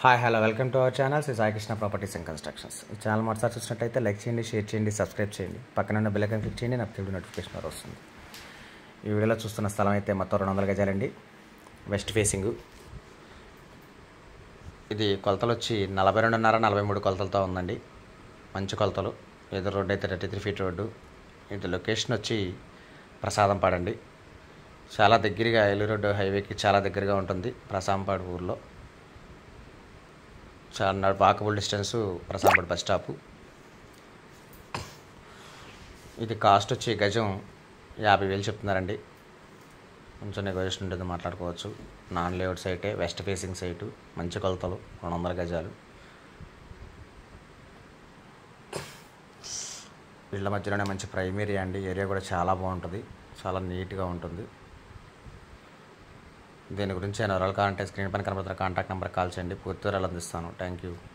hi hello welcome to our channel Shri Saikrishna properties and constructions ఈ channel మొదటిసారి చూసినట్టయితే like చేయండి షేర్ చేయండి సబ్స్క్రైబ్ చేయండి పక్కన ఉన్న బెల్ ఐకాన్ క్లిక్ చేయండి నాకు తెలుగు నోటిఫికేషన్ ద్వారా వస్తుంది ఈ వీడియోలో చూస్తున్న స్థలం అయితే మొత్తం రెండు వందల గజాలండి వెస్ట్ ఫేసింగ్ ఇది కొలతలు వచ్చి నలభై రెండున్నర నలభై మూడు కొలతలతో ఉందండి మంచి కొలతలు ఎదురు రోడ్డు అయితే థర్టీ త్రీ ఫీట్ రోడ్డు ఇది లొకేషన్ వచ్చి ప్రసాదం పాడండి చాలా దగ్గరగా ఎల్లు రోడ్డు హైవేకి చాలా దగ్గరగా ఉంటుంది ప్రసాంపాడు ఊర్లో చాలా walkable distance Prasampadu bus stop ఇది కాస్ట్ వచ్చి గజం యాభై వేలు చెప్తున్నారండి కొంచెం నెగోషియేషన్ ఉంటుంది మాట్లాడుకోవచ్చు నాన్ లేఅవుట్ సైటే వెస్ట్ ఫేసింగ్ సైటు మంచి కొలతలు రెండు వందల గజాలు ఇళ్ళ మధ్యలోనే మంచి ప్రైమ్ ఏరియా అండి ఏరియా కూడా చాలా బాగుంటుంది చాలా నీట్గా ఉంటుంది దీని గురించి నేను ఎవరు కావాలంటే స్క్రీన్ పైన కనబడుతున్న కాంటాక్ట్ నెంబర్ కాల్ చేయండి పూర్తి వివరాలు అందిస్తాను థ్యాంక్ యూ